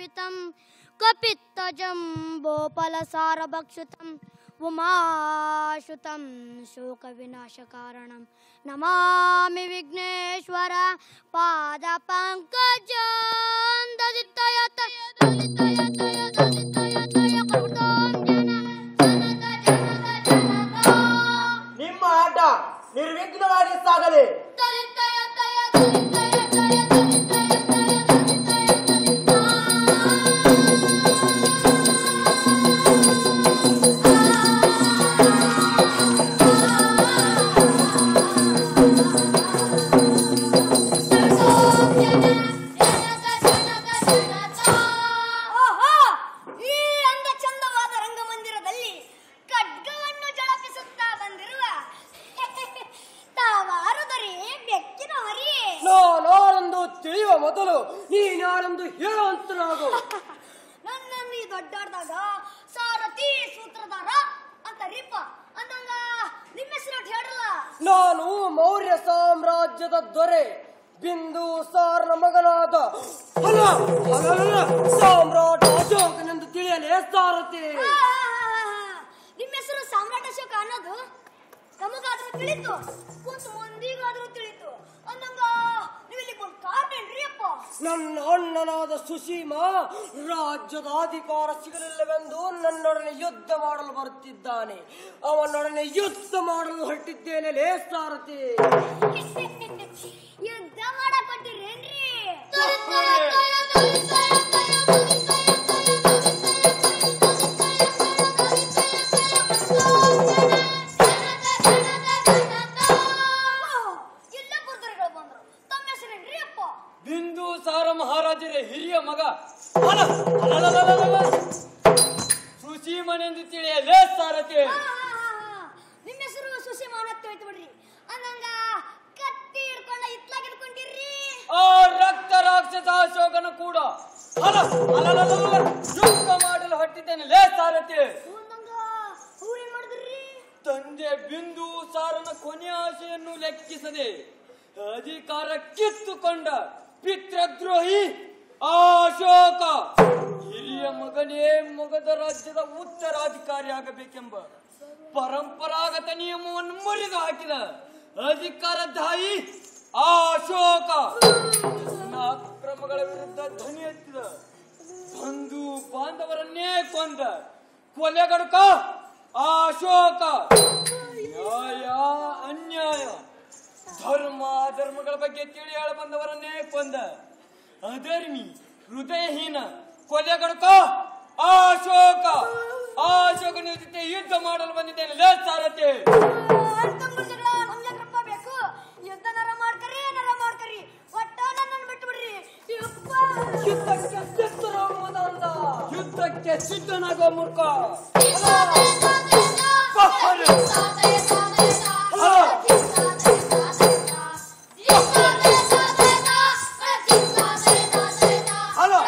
ವಂದಿತಂ कपित्तजम्बोपलसारभक्षितम् उमाशुतं शोकविनाशकारणं नमामि विघ्नेश्वर पादपङ्कजं ददितयत ನಿಮ್ಮ ಆಟ ನಿರ್ವಿಘ್ನವಾಗಿ ಸಾಗಲಿ ಓಹೋ ಈ ಅಂದ ಚಂದವಾದ ರಂಗಮಂದಿರದಲ್ಲಿ ಖಡ್ಗವನ್ನು ಜಳಪಿಸುತ್ತಾ ಬಂದಿರುವ ತಾವಾರುದರೆ ಬೆಕ್ಕಿನ ಮರಿ ನಾನಾರೆಂದು ತಿಳಿಯುವ ಮೊದಲು ನೀನಾರೆಂದು ಹೇಳುವಂತನಾಗು ನನ್ನನ್ನು ಈ ದೊಡ್ಡಾಡ್ದಾಗ ಸಾರಥಿ ಸೂತ್ರಧಾರ ಅಂತ ರೀಪ ಅಂದಂಗ ನಿಮ್ಮ ಹೆಸರು ಹೇಳಲ್ಲ ನಾನು ಮೌರ್ಯ ಸಾಮ್ರಾಜ್ಯದ ದೊರೆ ಬಿಂದು ಸಾರನ ಮಗನಾದ ಅಲ್ಲ ಅಲ್ಲಲ್ಲ, ಸಾಮ್ರಾಟ ಅಶೋಕನೆಂದು ತಿಳಿಯಲೇ ಸಾರಥಿ ನಿಮ್ಮ ಹೆಸರು ಸಾಮ್ರಾಟ ಅಶೋಕ ಅನ್ನೋದು ನಮಗಾದ್ರೂ ತಿಳಿತು ಕುಂತು ಮಂದಿಗಾದ್ರೂ ತಿಳಿತು ಅಂದಂಗ ನೀವು ಇಲ್ಲಿ ಬಂದು ಕಾಟೇನ್ರಿ ಅಪ್ಪ ನನ್ನ ಅಣ್ಣನಾದ ಸುಸೀಮ ರಾಜ್ಯದ ಅಧಿಕಾರ ಸಿಗಲಿಲ್ಲವೆಂದು ನನ್ನೊಡನೆ ಯುದ್ಧ ಮಾಡಲು ಬರುತ್ತಿದ್ದಾನೆ ಅವನೊಡನೆ ಯುದ್ಧ ಮಾಡಲು ಹೊರಟಿದ್ದೇನೆ ಲೇ ಸಾರಥಿ ಯುದ್ಧ ಮಾಡಕ್ ಹೊಂಟಿರೇನ್ರಿ ಎಲ್ಲ ಬುರ್ದರಿಗಳು ಬಂದ್ರು ತಮ್ಮ ಹೆಸರೇನ್ರಿ ಅಪ್ಪ ಬಿಂದು ಸಾರ ಮಹಾರಾಜರ ಹಿರಿಯ ಮಗ ಅಲ, ಅಲಲಲಲಲ. ಸುಸೀಮನೆಂದು ತಿಳಿಯಲೇ ಸಾರಥಿ ಆ, ಆ, ಆ, ಆ. ನಿಮ್ಮ ಹೆಸರು ಸುಸೀಮಾ ಅಂತ ತಿಳಿತು ಬಿಡ್ರಿ ಅಂದಂಗ ಕತ್ತಿ ಹಿಡ್ಕೊಂಡ ಇತ್ಲಾಗ ಹಿಡ್ಕೊಂಡಿರ್ರಿ ಆ ರಕ್ತ ರಾಕ್ಷಸ ಅಶೋಕನ ಕೂಡ ಅಲ, ಅಲಲಲಲಲ. ಯುದ್ಧ ಮಾಡಲು ಹೊಟ್ಟಿದ್ದೇನೆ ಲೇ ಸಾರಥಿ ಅಂದಂಗ ಅವ್ರೇನ್ ಮಾಡಿದ್ರಿ ತಂದೆ ಬಿಂದು ಸಾರನ ಕೊನೆಯ ಆಶೆಯನ್ನು ಲೆಕ್ಕಿಸದೆ ಅಧಿಕಾರ ಕಿತ್ತುಕೊಂಡ ಪಿತೃದ್ರೋಹಿ ಆ ಅಶೋಕ ಹಿರಿಯ ಮಗನೇ ಮೊಗದ ರಾಜ್ಯದ ಉತ್ತರಾಧಿಕಾರಿಯಾಗಬೇಕೆಂಬ ಪರಂಪರಾಗತ ನಿಯಮವನ್ನು ಮುರಿದು ಹಾಕಿದ ಅಧಿಕಾರಧಾಯಿ ಆ ಅಶೋಕ ನನ್ನ ಅಕ್ರಮಗಳ ವಿರುದ್ಧ ಧ್ವನಿ ಎತ್ತಿದ ಬಂಧು ಬಾಂಧವರನ್ನೇ ಕೊಂದ ಕೊಲೆಗಡುಕ ಆ ಅಶೋಕ ನ್ಯಾಯ ಅನ್ಯಾಯ ಧರ್ಮ ಧರ್ಮಗಳ ಬಗ್ಗೆ ತಿಳಿ ಹೇಳ ಬಂದವರನ್ನೇ ಕೊಂದ ಅಧರ್ಮಿ ಹೃದಯಹೀನ ಕೊಲೆಗಡುಕ ಆ ಅಶೋಕ ಆ ಅಶೋಕನ ಜೊತೆ ಯುದ್ಧ ಮಾಡಲು ಬಂದಿದ್ದೇನೆ ಲೇ ಸಾರಥಿ ತಮ್ಮ ಜಗಳ ನಮ್ಗ್ಯಾಕ್ರಪ್ಪ ಬೇಕು ಯುದ್ಧ ನರ ಮಾಡ್ಕರಿ ನರ ಮಾಡ್ಕರಿ ಒಟ್ಟ ನನ್ನನ್ನು ಬಿಟ್ಟು ಬಿಡ್ರಿ ಯಪ್ಪ ಯುದ್ಧಕ್ಕೆ ಸಿದ್ಧರಾಗುವುದ ಅಂದ ಯುದ್ಧಕ್ಕೆ ಸಿದ್ಧನಾಗೋ ಮೂರ್ಖ ಹಲೋ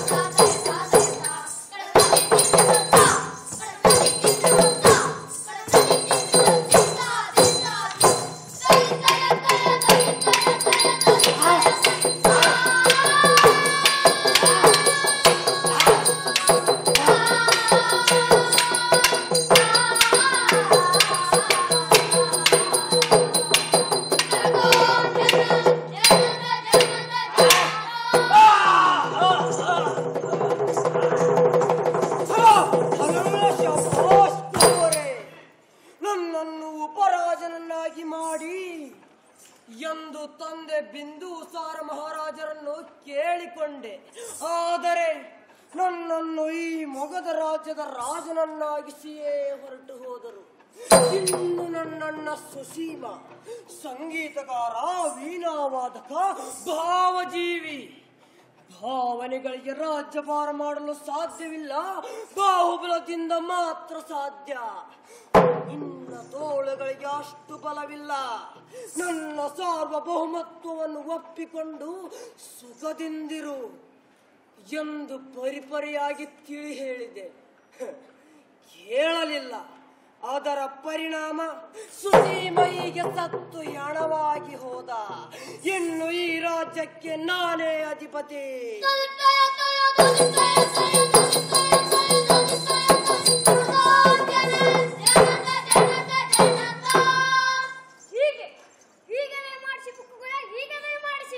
ನನ್ನನ್ನು ಉಪರಾಜನನ್ನಾಗಿ ಮಾಡಿ ಎಂದು ತಂದೆ ಬಿಂದು ಸಾರ ಮಹಾರಾಜರನ್ನು ಕೇಳಿಕೊಂಡೆ ಆದರೆ ನನ್ನನ್ನು ಈ ಮೊಗದ ರಾಜ್ಯದ ರಾಜನನ್ನಾಗಿಸಿಯೇ ಹೊರಟು ಹೋದರು ಇನ್ನು ನನ್ನಣ್ಣ ಸುಸೀಮ ಸಂಗೀತಗಾರ ವೀಣಾವಾದಕ ಭಾವಜೀವಿ ಭಾವನೆಗಳಿಗೆ ರಾಜ್ಯಭಾರ ಮಾಡಲು ಸಾಧ್ಯವಿಲ್ಲ ಬಾಹುಬಲದಿಂದ ಮಾತ್ರ ಸಾಧ್ಯ ನಿನ್ನ ತೋಳುಗಳಿಗೆ ಅಷ್ಟು ಬಲವಿಲ್ಲ ನನ್ನ ಸಾರ್ವಭೌಮತ್ವವನ್ನು ಒಪ್ಪಿಕೊಂಡು ಸುಖದಿಂದಿರು ಎಂದು ಪರಿಪರಿಯಾಗಿ ತಿಳಿ ಹೇಳಿದೆ ಹ, ಹೇಳಲಿಲ್ಲ ಅದರ ಪರಿಣಾಮ ಸುಸೀಮೈಗೆ ಸತ್ತು ಹೆಣವಾಗಿ ಹೋದ ಇನ್ನು ಈ ರಾಜ್ಯಕ್ಕೆ ನಾನೇ ಅಧಿಪತಿ ತಯ ತಯ ಹೀಗೆ ಹೀಗವೇ ಮಾಡಿಸಿ ಕುಕ್ಕುಗಳ ಹೀಗವೇ ಮಾಡಿಸಿ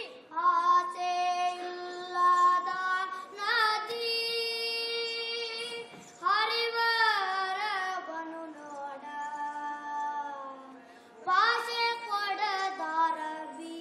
ಆಸೆಯಿಲ್ಲದ ನದಿ ಹರಿವರವನು ನೋಡ ಭಾಷೆ ಕೊಡದಾರವಿ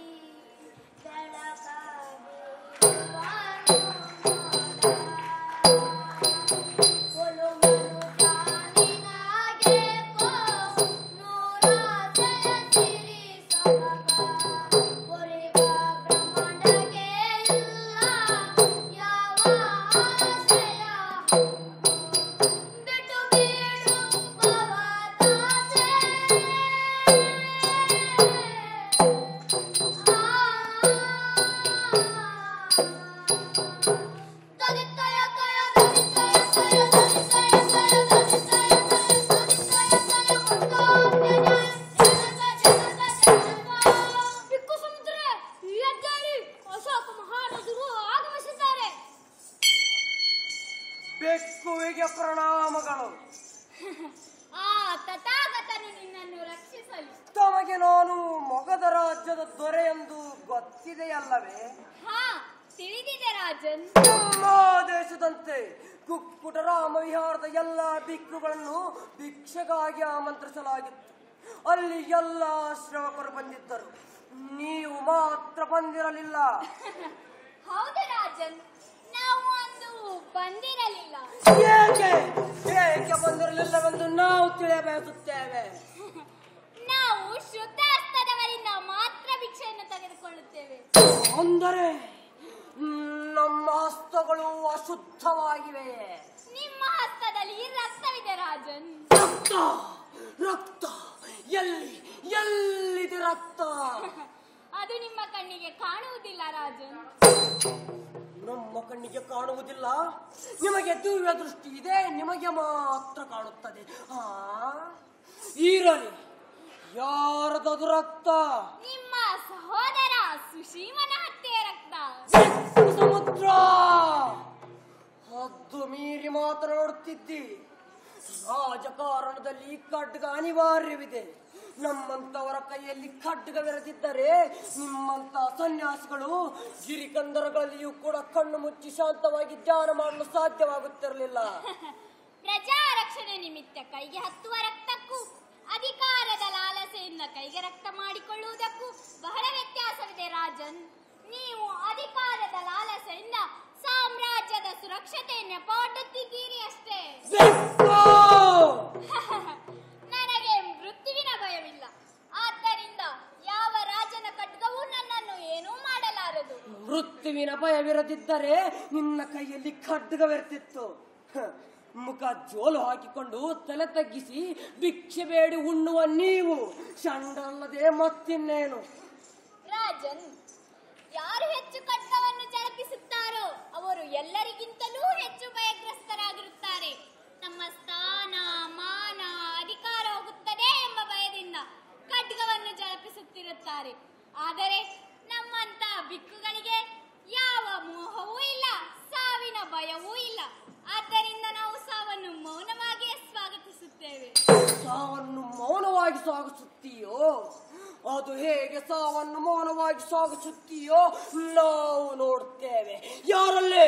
ಬಿಟ್ಟು ಬೀಳು ಭವದಾಸೆ. ಬಿಕ್ಕು ಸಮುದ್ರ ಎದ್ದೇಳಿ ಅಶೋಕ ಮಹಾರಾಜರು ಆಗಮಿಸಿದ್ದಾರೆ ಬೆಕ್ಕುವಿಗೆ ಪ್ರಣಾಮಗಳು ಆ ತಥಾಗತನು ನಿನ್ನನ್ನು ರಕ್ಷಿಸಲಿ ತಮಗೆ ನಾನು ಮೊಗದ ರಾಜ್ಯದ ದೊರೆ ಎಂದು ಗೊತ್ತಿದೆಯಲ್ಲವೇ ಹಾ ತಿಳಿದಿದೆ ರಾಜನ್ ನಮ್ಮ ದೇಶದಂತೆ ಕುಕ್ಕುಟ ರಾಮ ವಿಹಾರದ ಎಲ್ಲ ಬಿಕ್ಕುಗಳನ್ನು ಭಿಕ್ಷೆಗಾಗಿ ಆಮಂತ್ರಿಸಲಾಗಿತ್ತು ಅಲ್ಲಿ ಎಲ್ಲ ಶ್ರವಕರು ಬಂದಿದ್ದರು ನೀವು ಮಾತ್ರ ಬಂದಿರಲಿಲ್ಲ ಹೌದು ರಾಜನ್ ನಾವು ಅಂದು ಬಂದಿರಲಿಲ್ಲ ಏಕೆ ಏಕೆ ಬಂದಿರಲಿಲ್ಲವೆಂದು ನಾವು ತಿಳಿಯಬಯಸುತ್ತೇವೆ ನಾವು ಶುದ್ಧ ಹಸ್ತದವರಿಂದ ಮಾತ್ರ ಭಿಕ್ಷೆಯನ್ನು ತೆಗೆದುಕೊಳ್ಳುತ್ತೇವೆ ಅಂದರೆ ನಮ್ಮ ಹಸ್ತಗಳು ಅಶುದ್ಧವಾಗಿವೆ ನಿಮ್ಮ ಹಸ್ತದಲ್ಲಿ ರಕ್ತವಿದೆ ರಾಜನ್ ರಕ್ತ ರಕ್ತ ಎಲ್ಲಿ ಎಲ್ಲಿದೆ ರಕ್ತ ಅದು ನಿಮ್ಮ ಕಣ್ಣಿಗೆ ಕಾಣುವುದಿಲ್ಲ ರಾಜನ್ ನಮ್ಮ ಕಣ್ಣಿಗೆ ಕಾಣುವುದಿಲ್ಲ ನಿಮಗೆ ದಿವ್ಯ ದೃಷ್ಟಿ ಇದೆ ನಿಮಗೆ ಮಾತ್ರ ಕಾಣುತ್ತದೆ ಆ ಇರಲಿ ಯಾರದದು ರಕ್ತ ನಿಮ್ಮ ಸಹೋದರ ಸುಶೀಮನ ಹತ್ಯೆಯ ರಕ್ತ ಸಮುದ್ರ ಹದ್ದು ಮೀರಿ ಮಾತನಾಡುತ್ತಿದ್ದಿ ರಾಜಕಾರಣದಲ್ಲಿ ಖಡ್ಗ ಅನಿವಾರ್ಯವಿದೆ ನಮ್ಮಂತವರ ಕೈಯಲ್ಲಿ ಖಡ್ಗವಿರದಿದ್ದರೆ ನಿಮ್ಮಂತ ಸನ್ಯಾಸಿಗಳು ಗಿರಿಕಂದರಗಳಲ್ಲಿಯೂ ಕೂಡ ಕಣ್ಣು ಮುಚ್ಚಿ ಶಾಂತವಾಗಿ ಧ್ಯಾನ ಮಾಡಲು ಸಾಧ್ಯವಾಗುತ್ತಿರಲಿಲ್ಲ ಪ್ರಜಾ ರಕ್ಷಣೆ ನಿಮಿತ್ತ ಕೈಗೆ ಹತ್ತುವ ರಕ್ತಕ್ಕೂ ಅಧಿಕಾರದ ಲಾಲಸೆಯಿಂದ ಕೈಗೆ ರಕ್ತ ಮಾಡಿಕೊಳ್ಳುವುದಕ್ಕೂ ಬಹಳ ವ್ಯತ್ಯಾಸವಿದೆ ರಾಜನ್ ನೀವು ಅಧಿಕಾರದ ಲಾಲಸೆಯಿಂದ ಸಾಮ್ರಾಜ್ಯದ ಸುರಕ್ಷತೆ ನೆಪವೊಡ್ಡುತ್ತಿದ್ದೀರಿ ಅಷ್ಟೇ ಬೆಕ್ಕು! ನನಗೆ ಮೃತ್ಯುವಿನ ಭಯವಿಲ್ಲ ಆದ್ದರಿಂದ ಯಾವ ರಾಜನ ಖಡ್ಗವೂ ನನ್ನನ್ನು ಏನೂ ಮಾಡಲಾರದು ಮೃತ್ಯುವಿನ ಭಯವಿರದಿದ್ದರೆ ನಿನ್ನ ಕೈಯಲ್ಲಿ ಖಡ್ಗವಿರ್ತಿತ್ತು ಹ, ಮುಖ ಜೋಲು ಹಾಕಿಕೊಂಡು ತಲೆ ತಗ್ಗಿಸಿ ಭಿಕ್ಷೆ ಬೇಡಿ ಉಣ್ಣುವ ನೀವು ಚಂಡಲ್ಲದೆ ಮತ್ತಿನ್ನೇನು ರಾಜನ್ ಯಾರು ಹೆಚ್ಚು ಖಡ್ಗವನ್ನು ಜಳಪಿಸುತ್ತಾರೋ ಅವರು ಎಲ್ಲರಿಗಿಂತಲೂ ಹೆಚ್ಚು ಭಯಗ್ರಸ್ತರಾಗಿರುತ್ತಾರೆ ನಮ್ಮ ಸ್ಥಾನ ಮಾನ ಅಧಿಕಾರ ಹೋಗುತ್ತದೆ ಎಂಬ ಭಯದಿಂದ ಖಡ್ಗವನ್ನು ಜಳಪಿಸುತ್ತಿರುತ್ತಾರೆ ಆದರೆ ನಮ್ಮಂತ ಬಿಕ್ಕುಗಳಿಗೆ ಯಾವ ಮೋಹವೂ ಇಲ್ಲ ಸಾವಿನ ಭಯವೂ ಇಲ್ಲ ಆದ್ದರಿಂದ ನಾವು ಸಾವನ್ನು ಮೌನವಾಗಿಯೇ ಸ್ವಾಗತಿಸುತ್ತೇವೆ ಸಾವನ್ನು ಮೌನವಾಗಿ ಸಾಗಿಸುತ್ತೀಯೋ ಅದು ಹೇಗೆ ಸಾವನ್ನು ಮೌನವಾಗಿ ಸಾಗಿಸುತ್ತೀಯೋ ನಾವು ನೋಡುತ್ತೇವೆ ಯಾರಲ್ಲೇ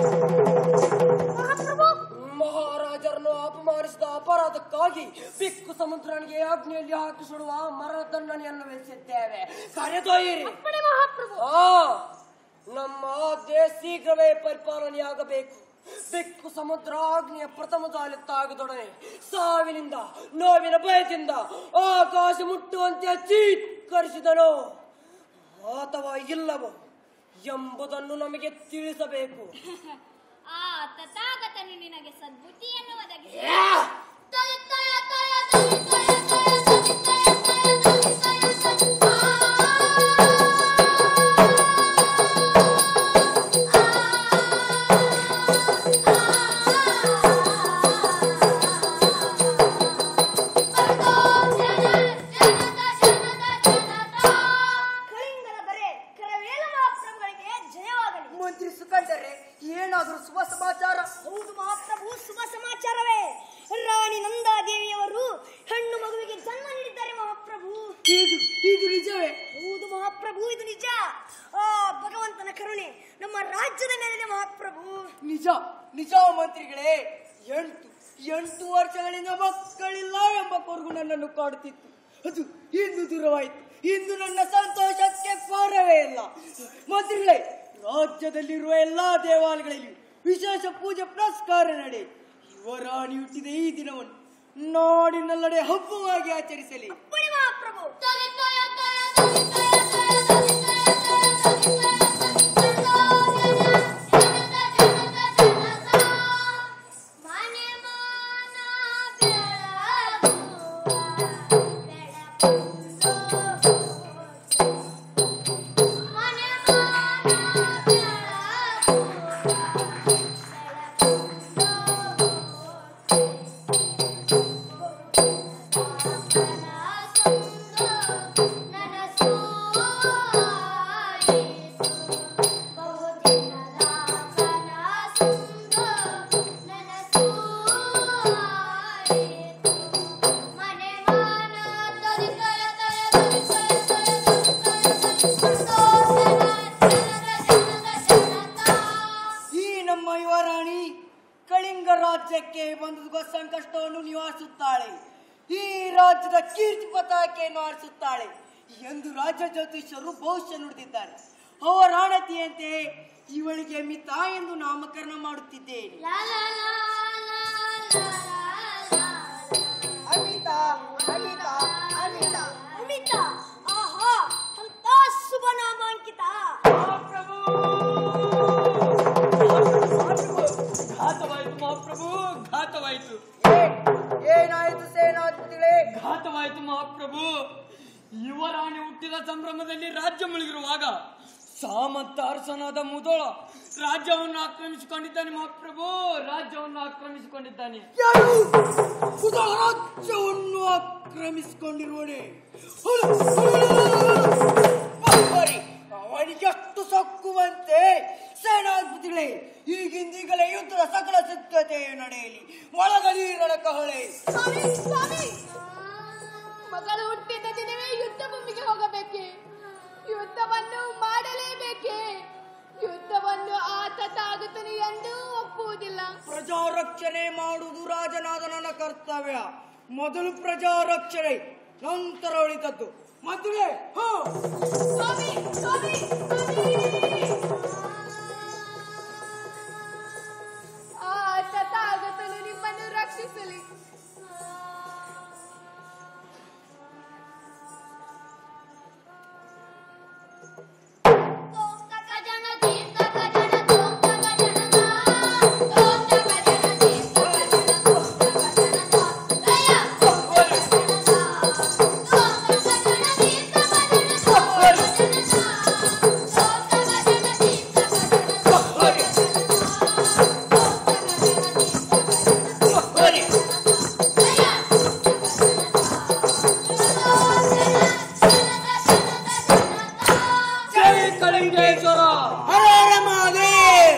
ಮಹಾರಾಜರನ್ನು ಅಪಮಾನಿಸಿದ ಅಪರಾಧಕ್ಕಾಗಿ ಬಿಕ್ಕು ಸಮುದ್ರನಿಗೆ ಅಗ್ನಿಯಲ್ಲಿ ಹಾಕಿಸುಡುವ ಮರದಂಡನೆಯನ್ನು ವಿಧಿಸಿದ್ದೇವೆ ಕರೆದೊಯ್ಯಿರಿ ಆ, ನಮ್ಮ ಆಜ್ಞೆ ಶೀಘ್ರವೇ ಪರಿಪಾಲನೆಯಾಗಬೇಕು ಬೆಕ್ಕು ಸಮುದ್ರ ಅಗ್ನಿಯ ಪ್ರಥಮ ದಾಳಿ ತಾಗದೊಡನೆ ಸಾವಿನಿಂದ ನೋವಿನ ಭಯದಿಂದ ಆಕಾಶ ಮುಟ್ಟುವಂತೆ ಚೀತ್ಕರಿಸಿದನು ಅಥವಾ ಇಲ್ಲವೋ ಎಂಬುದನ್ನು ನಮಗೆ ತಿಳಿಸಬೇಕು ಆ ತಥಾಗತನು ನಿನಗೆ ಸದ್ಬುದ್ಧಿಯನ್ನು ಒದಗಿಸಿ ಕಳಿಂಗನ ದೊರೆ ಕರವೇಲ ಮಹಾಪ್ರಭುಗಳಿಗೆ ಜಯವಾಗಲಿ ಮಂತ್ರಿ ಸುಖಂಡರೆ ಏನ ಇದು ಇದು ನಿಜವೇ ಹೌದು ಮಹಾಪ್ರಭು ಇದು ನಿಜ ಆ ಭಗವಂತನ ಕರುಣೆ ನಮ್ಮ ರಾಜ್ಯದ ಮೇಲಿದೆ ಮಹಾಪ್ರಭು ನಿಜ ನಿಜ ಮಂತ್ರಿಗಳೇ ಎಂಟು ಎಂಟು ವರ್ಷಗಳಿಂದ ಮಕ್ಕಳಿಲ್ಲ ಎಂಬ ಕೊರಗು ನನ್ನನ್ನು ಕಾಡುತ್ತಿತ್ತು ಅದು ಇಂದು ದೂರವಾಯಿತು ಇಂದು ನನ್ನ ಸಂತೋಷಕ್ಕೆ ಪಾರವೇ ಇಲ್ಲ ಮಂತ್ರಿಗಳೇ ರಾಜ್ಯದಲ್ಲಿರುವ ಎಲ್ಲಾ ದೇವಾಲಯಗಳಲ್ಲಿ ವಿಶೇಷ ಪೂಜೆ ಪುರಸ್ಕಾರ ನಡೆ ಯುವರಾಣಿ ಹುಟ್ಟಿದ ಈ ದಿನವನ್ನು ನಾಡಿನೆಲ್ಲೆಡೆ ಹಬ್ಬವಾಗಿ ಆಚರಿಸಲಿ ಬಳಿ ಮಹಾಪ್ರಭು ಈ ನಮ್ಮ ಯುವರಾಣಿ ಕಳಿಂಗ ರಾಜ್ಯಕ್ಕೆ ಬಂದು ಸಂಕಷ್ಟವನ್ನು ನಿವಾರಿಸುತ್ತಾಳೆ ಈ ರಾಜ್ಯದ ಕೀರ್ತಿ ಪತಾಕೆಯನ್ನು ಆರಿಸುತ್ತಾಳೆ ಎಂದು ರಾಜ್ಯ ಜ್ಯೋತಿಷ್ಯರು ಭವಿಷ್ಯ ನುಡಿದಿದ್ದಾರೆ ಅವರ ಆಣತಿಯಂತೆ ಇವಳಿಗೆ ಮಿತಾ ಎಂದು ನಾಮಕರಣ ಮಾಡುತ್ತಿದ್ದೇನೆ ಅಮಿತಾ ಅಮಿತಾ ಅಮಿತಾ ಅಮಿತ ಆಹಾ ಅಂತ ಶುಭ ನಾಮಾಂಕಿತ ಘಾತವಾಯಿತು ಮಹಾಪ್ರಭು ಘಾತವಾಯಿತು ಏನಾಯಿತು ಸೇನಾಧಿಪತಿಗಳೇ ಘಾತವಾಯಿತು ಮಹಾಪ್ರಭು ಯುವರಾಣಿ ಹುಟ್ಟಿದ ಸಂಭ್ರಮದಲ್ಲಿ ರಾಜ್ಯ ಮುಳುಗಿರುವಾಗ ಸಾಮಂತ ಅರಸನಾದ ಮುದೋಳ ರಾಜ್ಯವನ್ನು ಆಕ್ರಮಿಸಿಕೊಂಡಿದ್ದಾನೆ ಮಹಾಪ್ರಭು ರಾಜ್ಯವನ್ನು ಆಕ್ರಮಿಸಿಕೊಂಡಿದ್ದಾನೆ ಯಾರು ಕುತೂಹಲ ರಾಜ್ಯವನ್ನು ಆಕ್ರಮಿಸಿಕೊಂಡಿರುವನೆ ಅವನಿಗೆಷ್ಟು ಸೊಕ್ಕುವಂತೆ ಸೇನಾಧಿಪತಿಗಳೇ ಈಗಿಂದೀಗಲೇ ಯುದ್ಧದ ಸಕಲ ಸಿದ್ಧತೆಯು ನಡೆಯಲಿ ಒಳಗಲಿ ಕಹಳೆ ಮಗಳು ಹುಟ್ಟಿದ ದಿನವೇ ಯುದ್ಧ ಭೂಮಿಗೆ ಹೋಗಬೇಕೆ ಯುದ್ಧವನ್ನು ಮಾಡಲೇಬೇಕೆ ಯುದ್ಧವನ್ನು ಆತ ತಾಗುತ್ತಾನೆ ಎಂದು ಒಪ್ಪುವುದಿಲ್ಲ ಪ್ರಜಾರಕ್ಷಣೆ ಮಾಡುವುದು ರಾಜನಾದ ನನ್ನ ಕರ್ತವ್ಯ ಮೊದಲು ಪ್ರಜಾರಕ್ಷಣೆ ನಂತರ ಉಳಿದದ್ದು ಮದುವೆ ಹೋ ಸ್ವಾಮಿ ಸ್ವಾಮಿ ಸ್ವಾಮಿ ಆತ ತಾಗುತ್ತಾನೆ ನಿಮ್ಮನ್ನು ರಕ್ಷಿಸಲಿ ಜೈ ಕಳಿಂಗೇಶ್ವರ ಹರ ಮಾದೇ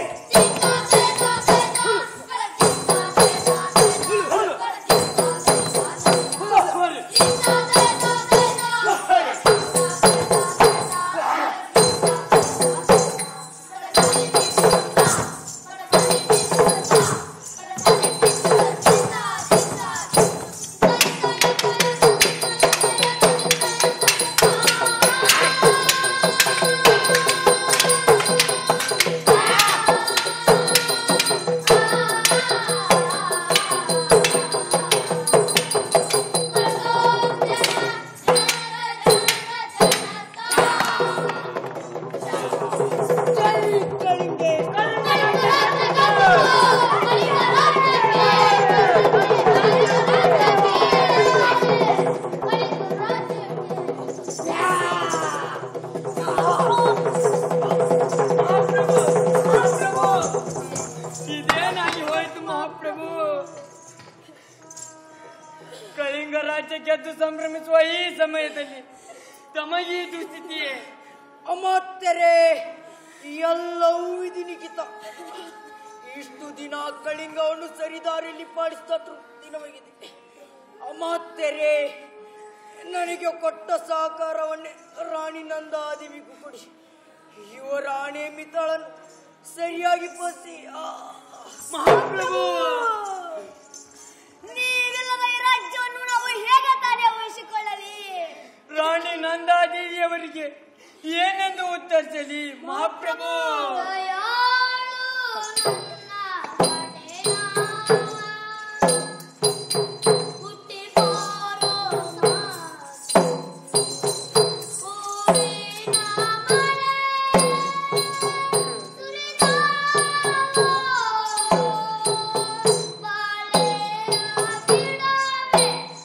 ಜೈ ಕಳಿಂಗೆ ಇದೇನಾಗಿ ಹೋಯ್ತು ಮಹಾಪ್ರಭು ಕಳಿಂಗ ರಾಜ್ಯ ಗೆದ್ದು ಸಂಭ್ರಮಿಸುವ ಈ ಸಮಯದಲ್ಲಿ ತಮಗೀ ದುಸ್ಥಿತಿಯೇ ಅಮಾತ್ಯರೇ ಎಲ್ಲವೂ ಇದು ನಿಖಿತ ಇಷ್ಟು ದಿನ ಕಳಿಂಗವನ್ನು ಸರಿದಾರಿಯಲ್ಲಿ ಪಾಲಿಸಿದ ತೃಪ್ತಿ ನಮಗಿದೆ ಅಮಾತ್ಯರೇ ನನಗೆ ಕೊಟ್ಟ ಸಹಕಾರವನ್ನೇ ರಾಣಿ ನಂದಾದೇವಿಗೂ ಕೊಡಿ ಯುವ ರಾಣಿ ಮಿತಾಳನ್ನು ಸರಿಯಾಗಿ ಪಸಿ ಮಹಾಪ್ರಭು ನೀವಿಲ್ಲದ ಈ ರಾಜ್ಯವನ್ನು ನಾವು ಹೇಗೆ ತಾನೇ ವಹಿಸಿಕೊಳ್ಳಲಿ ರಾಣಿ ನಂದಾದೇವಿಯವರಿಗೆ ಏನೆಂದು ಉತ್ತರಿಸಲಿ ಮಹಾಪ್ರಭು ದಯಾಳು ನನ್ನ ಒಡೆಯ. ಹುಟ್ಟಿ ಬಾರೋ ಸಾಕು. ಊರಿನ ಮಳೆ ಸುರಿದಾವೋ. ಬಾಳೆಯ ಗಿಡವೇ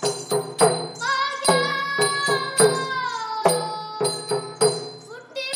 ಹುಟ್ಟಿ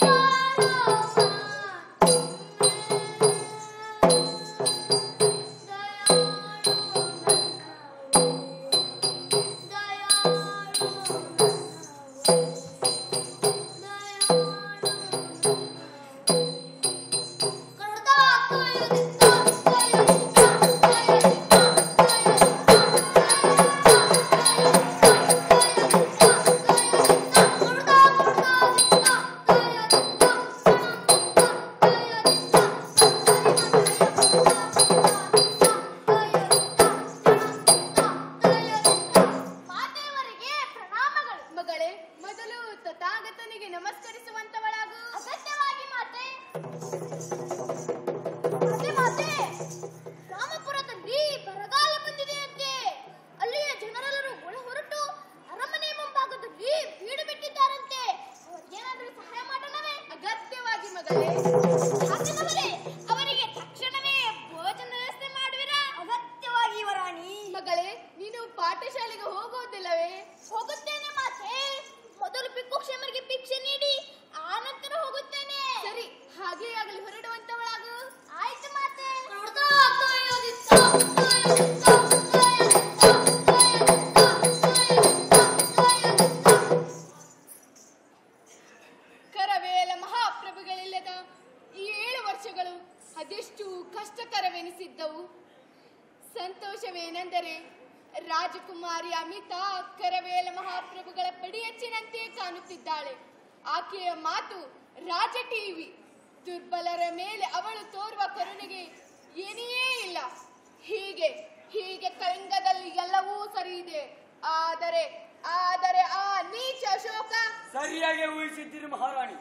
ಮಾತೆಯವರಿಗೆ ಪ್ರಣಾಮಗಳು ಮಗಳೇ ಮೊದಲು ತಥಾಗತನಿಗೆ ನಮಸ್ಕರಿಸುವಂತವಳಾಗು ಅಗತ್ಯವಾಗಿ ಮಾತೆ ಮಾತೆ ಮಾತೆ ರಾಮಪುರದಲ್ಲಿ ಬರಗಾಲ ಬಂದಿದೆಯಂತೆ ಅಲ್ಲಿಯ ಜನರೆಲ್ಲರೂ ಒಳ ಹೊರಟು ಅರಮನೆ ಮುಂಭಾಗದಲ್ಲಿ ಬೀಡು ಬಿಟ್ಟಿದ್ದಾರಂತೆ ಅವರಿಗೇನಾದರೂ ಸಹಾಯ ಮಾಡಲವೇ ಅಗತ್ಯವಾಗಿ ಮಗಳೇ ಹಾಗಿದ್ದವರೇ ಅವರಿಗೆ ತಕ್ಷಣವೇ ಭೋಜನ ವ್ಯವಸ್ಥೆ ಮಾಡುವಿರಾ ಅಗತ್ಯವಾಗಿ ಯುವರಾಣಿ ಮಗಳೇ ನೀನು ಪಾಠಶಾಲೆಗೆ ಹೋಗುವುದಿಲ್ಲವೇ ಹೋಗುತ್ತೇನೆ ಮಾತೆ ಮೊದಲು ಪಿಕ್ಕು ಕ್ಷೇಮರಿಗೆ ಭಿಕ್ಷೆ ನೀಡಿ ಆ ನಂತರ ಹೋಗುತ್ತೇನೆ ಸರಿ ಹಾಗೇ ಆಗಲಿ ಹೊರಡುವಂತವಳಾಗು ಆಯ್ತು ಮಾತೆ ಕರವೇಲ ಮಹಾಪ್ರಭುಗಳಿಲ್ಲದ ಈ ಏಳು ವರ್ಷಗಳು ಅದೆಷ್ಟು ಕಷ್ಟಕರವೆನಿಸಿದ್ದವು ಸಂತೋಷವೇನೆಂದರೆ ರಾಜಕುಮಾರಿ ಅಮಿತಾ ಕರವೇಲ ಮಹಾಪ್ರಭುಗಳ ಪಡಿಯಚ್ಚಿನಂತೆ ಕಾಣುತ್ತಿದ್ದಾಳೆ ಆಕೆಯ ಮಾತು ರಾಜ ಟಿವಿ ದುರ್ಬಲರ ಮೇಲೆ ಅವಳು ತೋರುವ ಕರುಣೆಗೆ ಏನಿಯೇ ಇಲ್ಲ ಹೀಗೆ ಹೀಗೆ ಕಳಿಂಗದಲ್ಲಿ ಎಲ್ಲವೂ ಸರಿ ಇದೆ ಆದರೆ ಆದರೆ ಆ ನೀಚ ಅಶೋಕ ಸರಿಯಾಗಿ ಊಹಿಸಿದ್ದೀರಿ ಮಹಾರಾಣಿ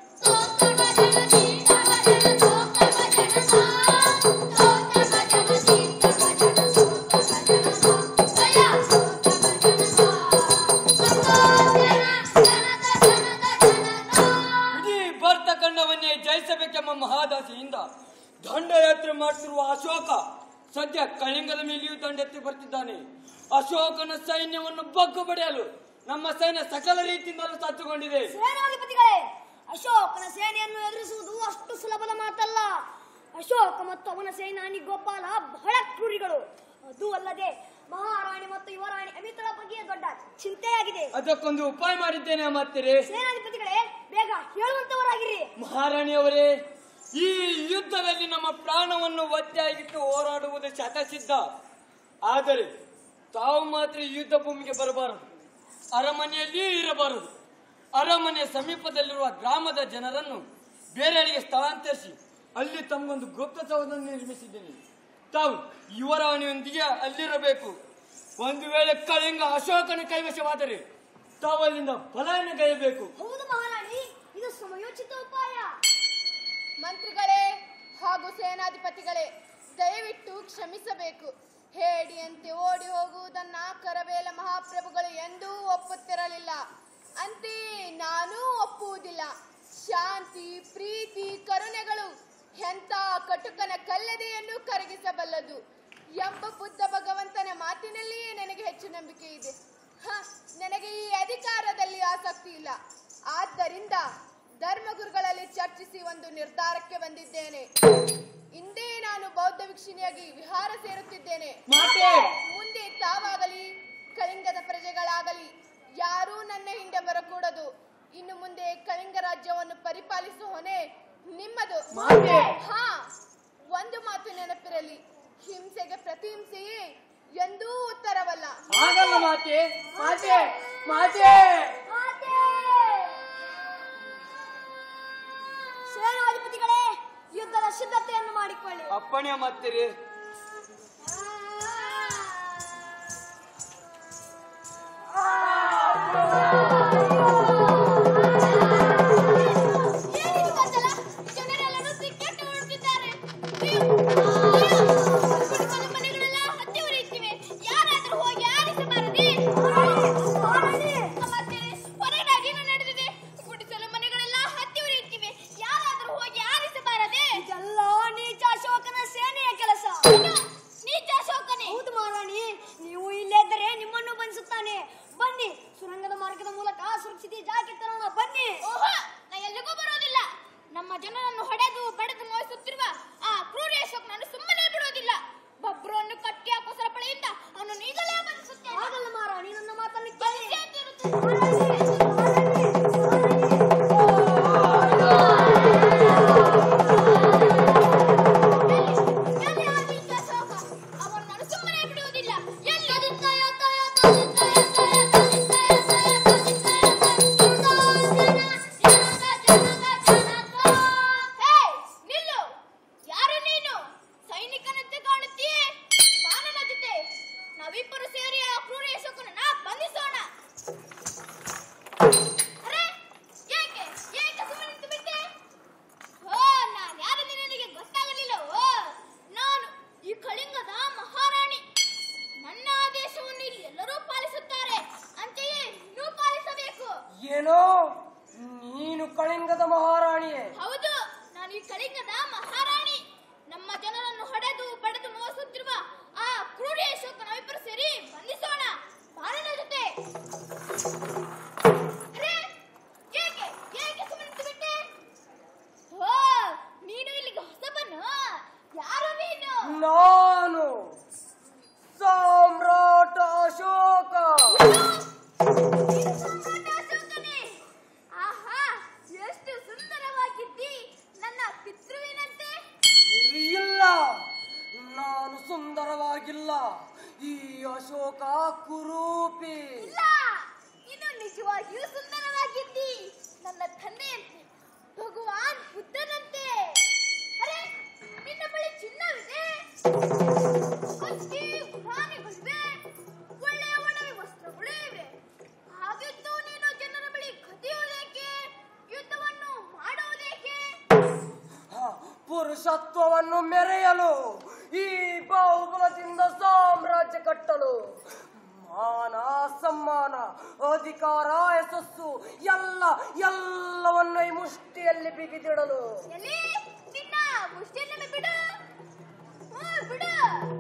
ಇಡೀ ಭರತ ಖಂಡವನ್ನೇ ಜಯಿಸಬೇಕೆಂಬ ಮಹಾದಾಸೆಯಿಂದ ದಂಡಯಾತ್ರೆ ಮಾಡುತ್ತಿರುವ ಅಶೋಕ ಸದ್ಯ ಕಳಿಂಗದ ಮೇಲೆಯೂ ದಂಡೆತ್ತಿ ಬರ್ತಿದ್ದಾನೆ ಅಶೋಕನ ಸೈನ್ಯವನ್ನು ಬಗ್ಗು ಬಡಿಯಲು ನಮ್ಮ ಸೈನ್ಯ ಸಕಲ ರೀತಿಯಿಂದಲೂ ಸತ್ತುಕೊಂಡಿದೆ ಸೇನಾಧಿಪತಿಗಳೇ ಅಶೋಕನ ಸೇನೆಯನ್ನು ಎದುರಿಸುವುದು ಅಷ್ಟು ಸುಲಭದ ಮಾತಲ್ಲ ಅಶೋಕ ಮತ್ತು ಅವನ ಸೇನಾನಿ ಗೋಪಾಲ ಬಹಳ ಕ್ರೂರಿಗಳು ಅದು ಅಲ್ಲದೆ ಮಹಾರಾಣಿ ಮತ್ತು ಯುವರಾಣಿ ಅಮಿತಳ ಬಗ್ಗೆ ದೊಡ್ಡ ಚಿಂತೆಯಾಗಿದೆ ಅದಕ್ಕೊಂದು ಉಪಾಯ ಮಾಡಿದ್ದೇನೆ ಮಾತಿರಿ ಸೇನಾಧಿಪತಿಗಳೇ ಬೇಗ ಹೇಳುವಂತವರಾಗಿರಿ ಮಹಾರಾಣಿಯವರೇ ಈ ಯುದ್ಧದಲ್ಲಿ ನಮ್ಮ ಪ್ರಾಣವನ್ನು ಒತ್ತೆಯಾಗಿಟ್ಟು ಹೋರಾಡುವುದು ಶತಸಿದ್ಧ ಆದರೆ ತಾವು ಮಾತ್ರ ಈ ಯುದ್ಧ ಭೂಮಿಗೆ ಬರಬಾರದು ಅರಮನೆಯಲ್ಲಿಯೂ ಇರಬಾರದು ಅರಮನೆ ಸಮೀಪದಲ್ಲಿರುವ ಗ್ರಾಮದ ಜನರನ್ನು ಬೇರೆಡೆಗೆ ಸ್ಥಳಾಂತರಿಸಿ ಅಲ್ಲಿ ತಮಗೊಂದು ಗುಪ್ತಚರವನ್ನು ನಿರ್ಮಿಸಿದ್ದೇನೆ ತಾವು ಯುವರಾಣಿಯೊಂದಿಗೆ ಅಲ್ಲಿರಬೇಕು ಒಂದು ವೇಳೆ ಕಳಿಂಗ ಅಶೋಕನ ಕೈವಶವಾದರೆ ತಾವು ಅಲ್ಲಿಂದ ಪಲಾಯನ ಗೈಯಬೇಕು ಹೌದು ಮಹಾರಾಣಿ ಇದು ಸಮಯೋಚಿತ ಉಪಾಯ ಮಂತ್ರಿಗಳೇ ಹಾಗೂ ಸೇನಾಧಿಪತಿಗಳೇ ದಯವಿಟ್ಟು ಕ್ಷಮಿಸಬೇಕು ಹೇಡಿಯಂತೆ ಓಡಿ ಹೋಗುವುದನ್ನ ಕರವೇಲ ಮಹಾಪ್ರಭುಗಳು ಎಂದೂ ಒಪ್ಪುತ್ತಿರಲಿಲ್ಲ ಅಂತೆಯೇ ನಾನೂ ಒಪ್ಪುವುದಿಲ್ಲ ಶಾಂತಿ ಪ್ರೀತಿ ಕರುಣೆಗಳು ಎಂಥ ಕಟುಕನ ಕಲ್ಲದೆಯನ್ನು ಕರಗಿಸಬಲ್ಲದು ಎಂಬ ಬುದ್ಧ ಭಗವಂತನ ಮಾತಿನಲ್ಲಿಯೇ ನನಗೆ ಹೆಚ್ಚು ನಂಬಿಕೆ ಇದೆ ಹ, ನನಗೆ ಈ ಅಧಿಕಾರದಲ್ಲಿ ಆಸಕ್ತಿ ಇಲ್ಲ ಆದ್ದರಿಂದ ಧರ್ಮಗುರುಗಳಲ್ಲಿ ಚರ್ಚಿಸಿ ಒಂದು ನಿರ್ಧಾರಕ್ಕೆ ಬಂದಿದ್ದೇನೆ ಇಂದೇ ನಾನು ಬೌದ್ಧ ಭಿಕ್ಷುಣಿಯಾಗಿ ವಿಹಾರ ಸೇರುತ್ತಿದ್ದೇನೆ ಮಾತೆ! ಮುಂದೆ ತಾವಾಗಲಿ ಕಳಿಂಗದ ಪ್ರಜೆಗಳಾಗಲಿ ಯಾರೂ ನನ್ನ ಹಿಂದೆ ಬರಕೂಡದು ಇನ್ನು ಮುಂದೆ ಕಳಿಂಗ ರಾಜ್ಯವನ್ನು ಪರಿಪಾಲಿಸುವ ಹೊಣೆ ನಿಮ್ಮದು ಮಾತೆ! ಹಾ ಒಂದು ಮಾತು ನೆನಪಿರಲಿ ಹಿಂಸೆಗೆ ಪ್ರತಿಹಿಂಸೆಯೇ ಎಂದೂ ಉತ್ತರವಲ್ಲ ಆಗಲ್ಲ ಮಾತೆ ಮಾತೆ ಮಾತೆ ಮಾತೆ! ಸೇನಾಧಿಪತಿಗಳೇ ಯುದ್ಧದ ಸಿದ್ಧತೆಯನ್ನು ಮಾಡಿಕೊಳ್ಳಿ ಅಪ್ಪಣೆ ಮಾಡ್ತೀರಿ ಏನಿದು ಗೊಂದಲ? ಜನರೆಲ್ಲರೂ ಸಿಕ್ಕೆಟ್ಟು ಓಡುತ್ತಿದ್ದಾರೆ. ಅಯ್ಯೋ, ಅಯ್ಯೋ, ಕುಡಿಸಲು ಮನೆಗಳೆಲ್ಲ ಹತ್ತಿ ಉರಿಯುತ್ತಿವೆ. ಯಾರಾದರೂ ಹೋಗಿ ಆರಿಸಬಾರದೇ? ಸಮಾಚಾರ ಹೊರಗಡೆ ಅಧೀನ ನಡೆದಿದೆ. ಗುಡಿಸಲು ಮನೆಗಳೆಲ್ಲ ಹತ್ತಿ ಉರಿಯುತ್ತಿವೆ. ಯಾರಾದರೂ ಹೋಗಿ ಆರಿಸಬಾರದೇ? ಇದೆಲ್ಲ ನೀಚ ಅಶೋಕನ ಸೇನೆಯ ಕೆಲಸ ಅಯ್ಯೋ, ನೀಚ ಅಶೋಕನೇ. ಹೌದು ಮಹಾರಾಣಿ ನೀವು ಇಲ್ಲೇ ಇದ್ದರೆ ನಿಮ್ಮನ್ನು ಬಂಧಿಸುತ್ತಾನೆ ಬನ್ನಿ ಸುರಂಗದ ಮಾರ್ಗದ ಮೂಲಕ ಸುರಕ್ಷಿತ ಜಾಗಕ್ಕೆ ತರೋಣ ಬನ್ನಿ ಓಹೋ, ನಾ ಎಲ್ಲಿಗೂ ಬರೋದಿಲ್ಲ ನಮ್ಮ ಜನರನ್ನು ಹೊಡೆದು ಬಡೆದು ಮೋಹಿಸುತ್ತಿರುವ ಆ ಕ್ರೂರಿ ಅಶೋಕನನ್ನು ಸುಮ್ಮನೆ ಬಿಡುವುದಿಲ್ಲ ಬಬ್ರುವನ್ನು ಕಟ್ಟಿ ಹಾಕುವ ಸರಪಳಿಯಿಂದ ಅವನು ಈಗಲೇ ಬಂಧಿಸುತ್ತೇನೆ ಆಗಲ್ಲ ಮಹಾರಾಣಿ ನನ್ನ ಮಾತನ್ನು ಕೇಳಿ ಬಂಧಿಸೇ ತೀರುತ್ತೇನೆ. ಎಲ್ಲಿ ಆ ನೀಚ ಅಶೋಕ? ಅವನನ್ನು ಸುಮ್ಮನೆ ಬಿಡುವುದಿಲ್ಲ ಎಲ್ಲಿ ಹೇ, ನಿಲ್ಲು ಯಾರು ನೀನು ಸೈನಿಕನಂತೆ ಕಾಣುತ್ತೀಯೇ ಬಾ ನನ್ನ ಜೊತೆ ನಾವಿಬ್ಬರು ಸೇರಿ ಆ ಕ್ರೂರಿ ಅಶೋಕನನ್ನ ಬಂಧಿಸೋಣ ಅರೆ ಏಕೆ ಏಕೆ ಸುಮ್ಮನೆ ನಿಂತು ಬಿಟ್ಟೆ ಓ ನಾನು ಯಾರೆಂದು ನಿನಗೆ ಗೊತ್ತಾಗಲಿಲ್ಲ ಓ ನಾನು ಈ ಕಳಿಂಗದ ಮಹಾರಾಣಿ ನನ್ನ ಆದೇಶವನ್ನು ಇಲ್ಲಿ ಎಲ್ಲರೂ ಪಾಲಿಸುತ್ತಾರೆ ಅಂತೆಯೇ ನೀನು ಪಾಲಿಸಬೇಕು ಏನೋ ನೀನು ಕಳಿಂಗದ ಮಹಾರಾಣಿಯೇ ಹೌದು ನಾನು ಈ ಕಳಿಂಗದ ಮಹಾರಾಣಿ ನಮ್ಮ ಜನರನ್ನು ಹೊಡೆದು ಬಡೆದು ಮೋಸುತ್ತಿರುವ ಆ ಕ್ರೂರಿ ಅಶೋಕ ನಾವಿಬ್ಬರು ಸೇರಿ ಬಂಧಿಸೋಣ ಬಾರನ ಜೊತೆ ಅರೆ, ಏಕೆ ಏಕೆ ಸುಮ್ಮನೆ ಬಿಟ್ಟೆ ಓ ನೀನು ಇಲ್ಲಿಗೆ ಹೊಸಬನು ಯಾರು ನೀನು ನಾನು ಸಾಮ್ರಾಟ ಅಶೋಕ ನೀನು ಸಾಮ್ರಾಟ ಅಶೋಕನೇ ಆಹಾ ಎಷ್ಟು ಸುಂದರವಾಗಿದ್ದಿ ನನ್ನ ಪಿತೃವಿನಂತೆ ಇಲ್ಲ ನಾನು ಸುಂದರವಾಗಿಲ್ಲ ಈ ಅಶೋಕ ಕುರೂಪಿ ಇಲ್ಲ ಇದು ನಿಜವಾಗಿಯೂ ಸುಂದರವಾಗಿದ್ದಿ ನನ್ನ ತಂದೆಯಂತೆ ಭಗವಾನ್ ಬುದ್ಧನಂತೆ ಅರೆ ನಿನ್ನ ಬಳಿ ಚಿನ್ನವಿದೆ ಕತ್ತಿ ಪ್ರಾಣಿಗಳಿವೆ ಒಳ್ಳೆಯ ಒಡವೆ ವಸ್ತ್ರಗಳು ಇವೆ ಹಾಗಿದ್ದು ನೀನು ಜನರ ಬಳಿ ಕದಿಯುವುದೇಕೆ ಯುದ್ಧವನ್ನು ಮಾಡುವುದೇಕೆ ಹ, ಪುರುಷತ್ವವನ್ನು ಮೆರೆಯಲು ಈ ಬಾಹುಬಲದಿಂದ ಸಾಮ್ರಾಜ್ಯ ಕಟ್ಟಲು ಮಾನ ಸಮ್ಮಾನ ಅಧಿಕಾರ ಯಶಸ್ಸು ಎಲ್ಲ ಎಲ್ಲವನ್ನ ಈ ಮುಷ್ಟಿಯಲ್ಲಿ ಬಿಗಿದಿಡಲು ಎಲ್ಲಿ ನಿನ್ನ ಮುಷ್ಟಿಯನ್ನು ಬಿಡು ಹ್ಮ್, ಬಿಡು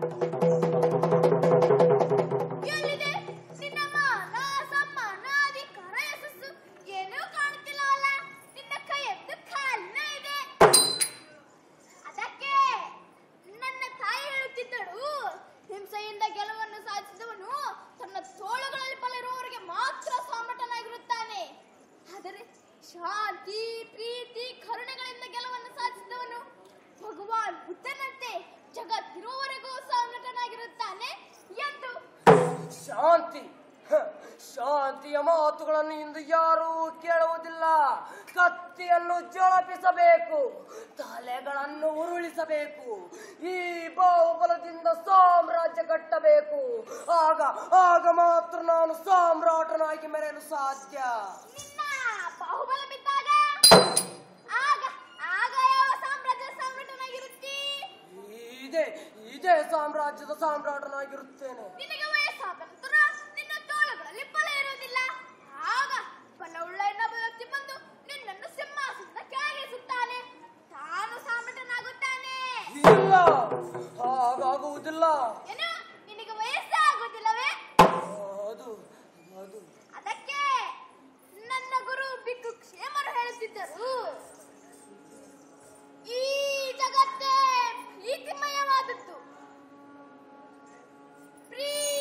ಎಲ್ಲಿದೆ ನಿನ್ನ ಮಾನ ಸಮ್ಮಾನ ಅಧಿಕಾರ ಯಶಸ್ಸು ಏನೂ ಕಾಣುತ್ತಿಲ್ಲವಲ್ಲ ನಿನ್ನ ಕೈ ಎದ್ದು ಖಾಲಿನ ಇದೆ ಅದಕ್ಕೆ ನನ್ನ ತಾಯಿ ಹೇಳುತ್ತಿದ್ದಳು ಹಿಂಸೆಯಿಂದ ಗೆಲುವನ್ನು ಸಾಧಿಸಿದವನು ತನ್ನ ತೋಳುಗಳಲ್ಲಿ ಬಲ ಇರುವವರಿಗೆ ಮಾತ್ರ ಸಾಮ್ರಾಟನಾಗಿರುತ್ತಾನೆ ಆದರೆ ಶಾಂತಿ ಪ್ರೀತಿ ಕರುಣೆಗಳಿಂದ ಗೆಲುವನ್ನು ಸಾಧಿಸಿದವನು ಭಗವಾನ್ ಬುದ್ಧನಂತೆ ಜಗತ್ತಿರುವವರೆಗೂ ಸಾಮ್ರಾಟನಾಗಿರುತ್ತಾನೆ ಎಂದು ಶಾಂತಿ ಹ, ಶಾಂತಿಯ ಮಾತುಗಳನ್ನು ಇಂದು ಯಾರೂ ಕೇಳುವುದಿಲ್ಲ ಕತ್ತಿಯನ್ನು ಜೊಳಪಿಸಬೇಕು ತಲೆಗಳನ್ನು ಉರುಳಿಸಬೇಕು ಈ ಬಾಹುಬಲದಿಂದ ಸಾಮ್ರಾಜ್ಯ ಕಟ್ಟಬೇಕು ಆಗ ಆಗ ಮಾತ್ರ ನಾನು ಸಾಮ್ರಾಟನಾಗಿ ಮೆರೆಯಲು ಸಾಧ್ಯ ನಿನ್ನ ಬಾಹುಬಲ ಬಿದ್ದಾಗ ಆಗ ಆಗ ಯಾವ ಸಾಮ್ರಾಜ್ಯದ ಸಾಮ್ರಾಟನಾಗಿರುತ್ತೀ ಇದೇ ಇದೇ ಸಾಮ್ರಾಜ್ಯದ ಸಾಮ್ರಾಟನಾಗಿರುತ್ತೇನೆ ನಿನಗೆ ವಯಸ್ಸಾದ ನಂತರ ನಿನ್ನ ತೋಳುಗಳಲ್ಲಿ ಬಲ ಇರುವುದಿಲ್ಲ ಆಗ ಬಲವುಳ್ಳ ಇನ್ನೊಬ್ಬ ವ್ಯಕ್ತಿ ಬಂದು ನಿನ್ನನ್ನು ಸಿಂಹಾಸನದ ಕೆಳಗಿಳಿಸುತ್ತಾನೆ ತಾನು ಸಾಮ್ರಾಟನಾಗುತ್ತಾನೆ ಇಲ್ಲ ಹಾಗಾಗುವುದಿಲ್ಲ ಏನು ನಿನಗೆ ವಯಸ್ಸೇ ಆಗುವುದಿಲ್ಲವೇ ಅದು ಅದು ಅದಕ್ಕೆ ನನ್ನ ಗುರು ಬಿಕ್ಕು ಕ್ಷೇಮರು ಹೇಳುತ್ತಿದ್ದರು ಈ ಜಗತ್ತೇ ಪ್ರೀತಿಮಯವಾದದ್ದು ಪ್ರೀತಿ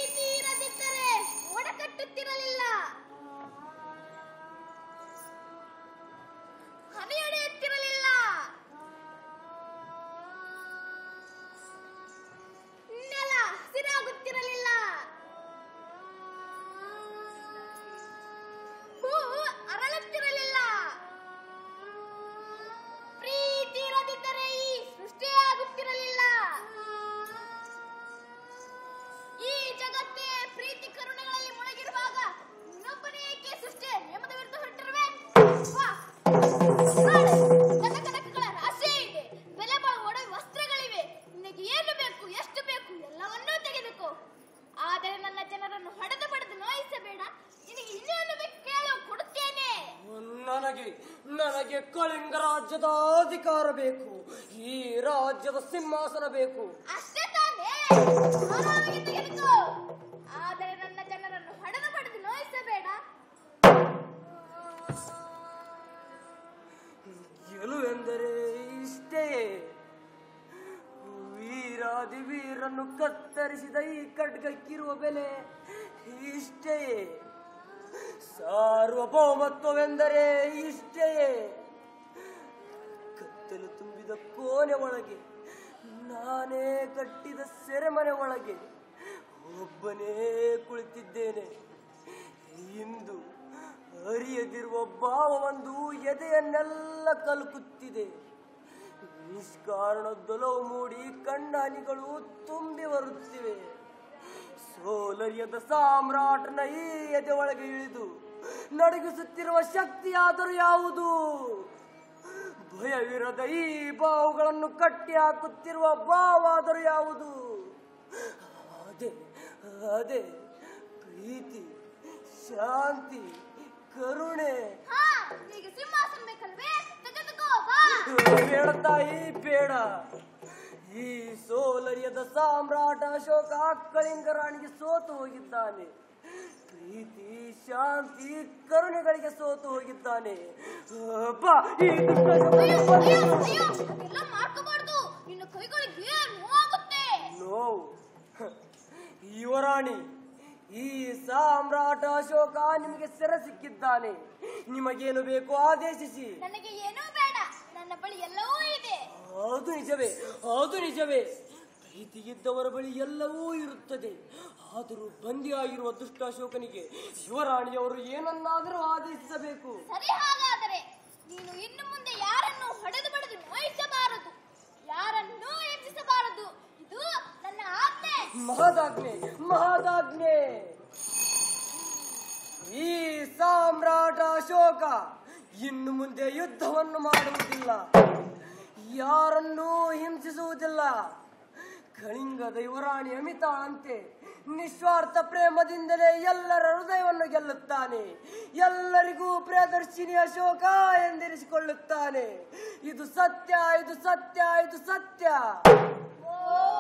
ನನಗೆ ನನಗೆ ಕಳಿಂಗ ರಾಜ್ಯದ ಅಧಿಕಾರ ಬೇಕು ಈ ರಾಜ್ಯದ ಸಿಂಹಾಸನ ಬೇಕು ಅಷ್ಟೇ ತಾನೇ ಆರಾಮಾಗಿ ತೆಗೆದುಕೋ ಆದರೆ ನನ್ನ ಜನರನ್ನು ಹೊಡೆದು ಹೊಡೆದು ನೋಯಿಸಬೇಡ ಗೆಲುವೆಂದರೆ ಇಷ್ಟೇ ವೀರಾದಿ ವೀರನ್ನು ಕತ್ತರಿಸಿದ ಈ ಖಡ್ಗಕ್ಕಿರುವ ಬೆಲೆ ಇಷ್ಟೇ ಸಾರ್ವಭೌಮತ್ವವೆಂದರೆ ಇಷ್ಟೇ ಕತ್ತಲು ತುಂಬಿದ ಕೋಣೆ ಒಳಗೆ ನಾನೇ ಕಟ್ಟಿದ ಸೆರೆಮನೆ ಒಳಗೆ ಒಬ್ಬನೇ ಕುಳಿತಿದ್ದೇನೆ ಇಂದು ಅರಿಯದಿರುವ ಭಾವವೊಂದು ಎದೆಯನ್ನೆಲ್ಲ ಕಲಕುತ್ತಿದೆ ನಿಷ್ಕಾರಣದೊಲವು ಮೂಡಿ ಕಣ್ಣಾನಿಗಳು ತುಂಬಿ ಬರುತ್ತಿವೆ ಸೋಲರಿಯದ ಸಾಮ್ರಾಟನ ಈ ಎದೆ ಒಳಗೆ ಇಳಿದು ನಡಗಿಸುತ್ತಿರುವ ಶಕ್ತಿಯಾದರೂ ಯಾವುದು ಭಯವಿರದ ಈ ಬಾವುಗಳನ್ನು ಕಟ್ಟಿ ಹಾಕುತ್ತಿರುವ ಭಾವಾದರೂ ಯಾವುದು ಅದೇ ಅದೇ ಪ್ರೀತಿ ಶಾಂತಿ ಕರುಣೆ ಹಾ ಈಗ ಸಿಂಹಾಸನ ಬೇಕಲ್ವೇ ತೆಗೆದುಕೋ ಬಾ ಬೇಡ ತಾಯಿ ಬೇಡ ಈ ಸೋಲರಿಯದ ಸಾಮ್ರಾಟ ಅಶೋಕ ಕಳಿಂಗ ರಾಣಿಗೆ ಸೋತು ಹೋಗಿದ್ದಾನೆ ಪ್ರೀತಿ ಶಾಂತಿ ಕರುಣೆಗಳಿಗೆ ಸೋತು ಹೋಗಿದ್ದಾನೆ ಬಾ, ಈ ದುಷ್ಟ ಅಯ್ಯೋ ಶಬ್ದವನ್ನು ಅಯ್ಯೋ ಬಂಧಿಸು. ಅಯ್ಯೋ ಅದೆಲ್ಲ ಮಾಡ್ಕೋಬಾರ್ದು ನಿನ್ನ ಕೈಗಳಿಗೆ ನೋವಾಗುತ್ತೆ ನೋವು ಯುವರಾಣಿ ಈ ಸಾಮ್ರಾಟ ಅಶೋಕ ನಿಮಗೆ ಸೆರೆ ಸಿಕ್ಕಿದ್ದಾನೆ ನಿಮಗೇನು ಬೇಕು ಆದೇಶಿಸಿ ನನಗೆ ಏನೂ ಬೇಡ ನನ್ನ ಬಳಿ ಎಲ್ಲವೂ ಇದೆ ಅದು ನಿಜವೇ ಅದು ನಿಜವೇ ಪ್ರೀತಿಯಿದ್ದವರ ಬಳಿ ಎಲ್ಲವೂ ಇರುತ್ತದೆ ಆದರೂ ಬಂದಿಯಾಗಿರುವ ದುಷ್ಟ ಅಶೋಕನಿಗೆ ಯುವರಾಣಿಯವರು ಏನನ್ನಾದರೂ ಆದೇಶಿಸಬೇಕು ಸರಿ ಹಾಗಾದರೆ ನೀನು ಇನ್ನು ಮುಂದೆ ಯಾರನ್ನು ಹೊಡೆದು ಬಡಿದು ನೋಯಿಸಬಾರದು ಯಾರನ್ನೂ ಹಿಂಸಿಸಬಾರದು ಇದು ನನ್ನ ಆಜ್ಞೆ ಮಹದಾಜ್ಞೆ ಮಹದಾಜ್ಞೆ ಈ ಸಾಮ್ರಾಟ ಅಶೋಕ ಇನ್ನು ಮುಂದೆ ಯುದ್ಧವನ್ನು ಮಾಡುವುದಿಲ್ಲ ಯಾರನ್ನೂ ಹಿಂಸಿಸುವುದಿಲ್ಲ ಕಳಿಂಗದ ಯುವರಾಣಿ ಅಮಿತಾ ಅಂತೆ ನಿಸ್ವಾರ್ಥ ಪ್ರೇಮದಿಂದಲೇ ಎಲ್ಲರ ಹೃದಯವನ್ನು ಗೆಲ್ಲುತ್ತಾನೆ ಎಲ್ಲರಿಗೂ ಪ್ರಿಯದರ್ಶಿನಿ ಅಶೋಕ ಎಂದೆನಿಸಿಕೊಳ್ಳುತ್ತಾನೆ ಇದು ಸತ್ಯ ಇದು ಸತ್ಯ ಇದು ಸತ್ಯ ಓ